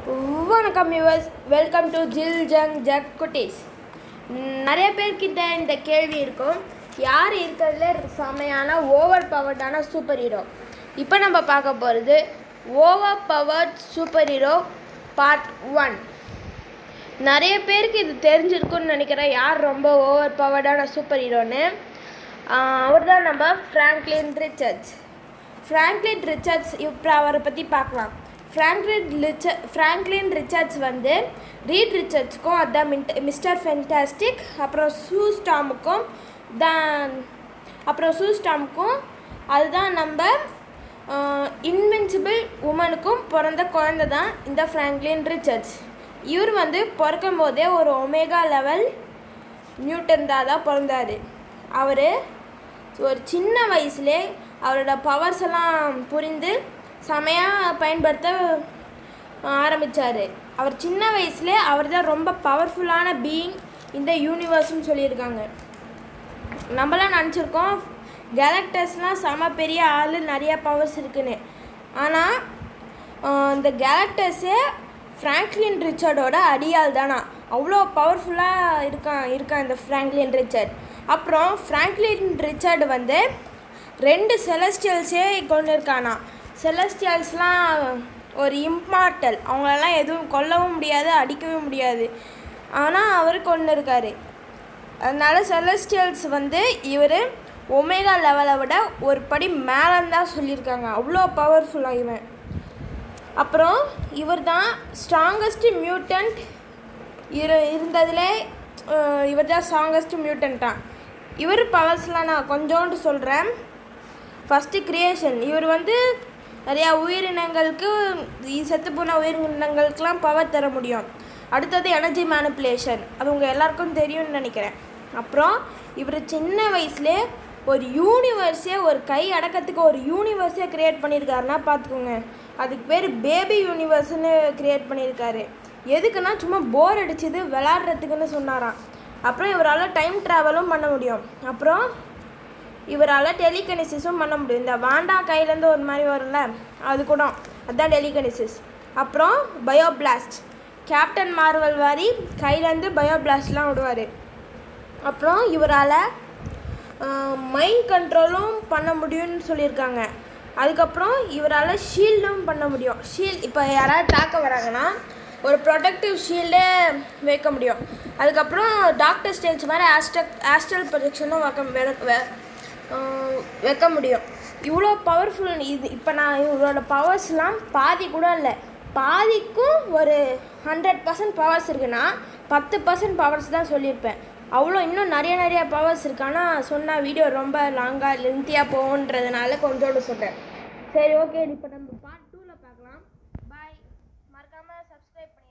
வணக்கம் yours welcome to Jil Jung Juk குட்டீஸ் நிறைய பேர்கிட்ட இந்த கேள்வி இருக்கும் யார் இருக்கிறதுல செமையான ஓவர் பவர்டான சூப்பர் ஹீரோ இப்போ நம்ம பார்க்க போகிறது overpowered super hero part one நிறைய பேருக்கு இது தெரிஞ்சிருக்கும்னு நினைக்கிறேன் யார் ரொம்ப ஓவர் பவர்டான சூப்பர் ஹீரோன்னு அவர் தான் நம்ம ஃப்ராங்க்லின் ரிச்சர்ட்ஸ் ஃப்ராங்க்லின் ரிச்சர்ட்ஸ் இப்போ அவரை பற்றி பார்க்கலாம் ஃப்ராங்க்லின் ரிச்ச ஃப்ராங்க்லின் ரிச்சர்ட்ஸ் வந்து ரீட் ரிச்சர்ட்ஸ்க்கும் அதான் மின்ட் மிஸ்டர் ஃபென்டாஸ்டிக் அப்புறம் சூஸ்டாமுக்கும் தான் அப்புறம் சூஸ்டாமுக்கும் அதுதான் நம்ம இன்வின்சிபிள் உமனுக்கும் பிறந்த குழந்தை தான் இந்த ஃப்ராங்க்லின் ரிச்சர்ட்ஸ் இவர் வந்து பிறக்கும் போதே ஒரு ஒமேகா லெவல் நியூட்டன் தான் தான் பிறந்தார் அவர் ஒரு சின்ன வயசுலே அவரோட பவர்ஸ் எல்லாம் புரிந்து செமையாக பயன்படுத்த ஆரம்பித்தார் அவர் சின்ன வயசுலே அவர் தான் ரொம்ப பவர்ஃபுல்லான பீயிங் இந்த யூனிவர்ஸ்னு சொல்லியிருக்காங்க நம்மளாம் நினச்சிருக்கோம் கேலக்டர்ஸ்லாம் செம பெரிய ஆள் நிறைய பவர்ஸ் இருக்குன்னு ஆனால் இந்த கேலக்டர்ஸே ஃப்ராங்க்லின் ரிச்சர்டோட அடியாள் தானா அவ்வளோ பவர்ஃபுல்லாக இருக்கான் இருக்கான் இந்த ஃப்ராங்க்லின் ரிச்சர்ட் அப்புறம் ஃப்ராங்க்லின் ரிச்சர்டு வந்து ரெண்டு செலஸ்டியல்ஸே கொண்டு இருக்கானா செலஸ்டியல்ஸ்லாம் ஒரு இம்மார்ட்டல் அவங்களெல்லாம் எதுவும் கொல்லவும் முடியாது அடிக்கவும் முடியாது ஆனால் அவர் கொண்டு இருக்காரு அதனால செலஸ்டியல்ஸ் வந்து இவர் ஒமேகா லெவலை விட ஒரு படி மேலேன்னு தான் சொல்லியிருக்காங்க அவ்வளோ பவர்ஃபுல்லாக இவன் அப்புறம் இவர் தான் ஸ்ட்ராங்கஸ்ட் மியூட்டன்ட் இரு இருந்ததுலே இவர் தான் ஸ்ட்ராங்கஸ்ட் மியூட்டன்ட்டான் இவர் பவர்ஸ்லாம் நான் கொஞ்சோண்டு சொல்கிறேன் ஃபஸ்ட்டு க்ரியேஷன் இவர் வந்து நிறையா உயிரினங்களுக்கு செத்து போன உயிரினங்களுக்கெலாம் பவர் தர முடியும் அடுத்தது எனர்ஜி மேனிப்புலேஷன் அது உங்கள் எல்லாருக்கும் தெரியும்னு நினைக்கிறேன் அப்புறம் இவர் சின்ன வயசுலே ஒரு யூனிவர்ஸே ஒரு கை அடக்கத்துக்கு ஒரு யூனிவர்ஸே க்ரியேட் பண்ணியிருக்காருன்னா பார்த்துக்கோங்க அதுக்கு பேர் பேபி யூனிவர்ஸ்னு க்ரியேட் பண்ணியிருக்காரு எதுக்குன்னா சும்மா போர் அடிச்சது விளாட்றதுக்குன்னு சொன்னாராம் அப்புறம் இவரால் டைம் ட்ராவலும் பண்ண முடியும் அப்புறம் இவரால் டெலிகனிசிஸும் பண்ண முடியும் இந்த வாண்டா கையிலேருந்து ஒரு மாதிரி வரும்ல அது கூட அதுதான் டெலிகனிசிஸ் அப்புறம் பயோபிளாஸ்ட் கேப்டன் மார்வல் மாதிரி கையிலேருந்து பயோபிளாஸ்ட்லாம் விடுவார் அப்புறம் இவரால் மைண்ட் கண்ட்ரோலும் பண்ண முடியும்னு சொல்லியிருக்காங்க அதுக்கப்புறம் இவரால் ஷீல்டும் பண்ண முடியும் ஷீல்ட் இப்போ யாராவது தாக்க வராங்கன்னா ஒரு ப்ரொடக்டிவ் ஷீல்டே வைக்க முடியும் அதுக்கப்புறம் டாக்டர் ஸ்டேஜ் மாதிரி ஆஸ்ட்ரக் ஆஸ்ட்ரல் ப்ரொஜெக்ஷனும் வைக்க வைக்க முடியும் இவ்வளோ பவர்ஃபுல் இது இப்போ நான் இவரோட பவர்ஸ்லாம் பாதி கூட இல்லை பாதிக்கும் ஒரு ஹண்ட்ரட் பர்சன்ட் பவர்ஸ் இருக்குன்னா பத்து பர்சன்ட் பவர்ஸ் தான் சொல்லியிருப்பேன் அவ்வளோ இன்னும் நிறைய நிறைய பவர்ஸ் இருக்கு ஆனால் சொன்னால் வீடியோ ரொம்ப லாங்காக லென்த்தியாக போகுன்றதுனால கொஞ்சோண்டு சொல்கிறேன் சரி ஓகே இப்போ நம்ம பார்ட் டூவில் பார்க்கலாம் பாய் மறக்காமல் சப்ஸ்கிரைப் பண்ணி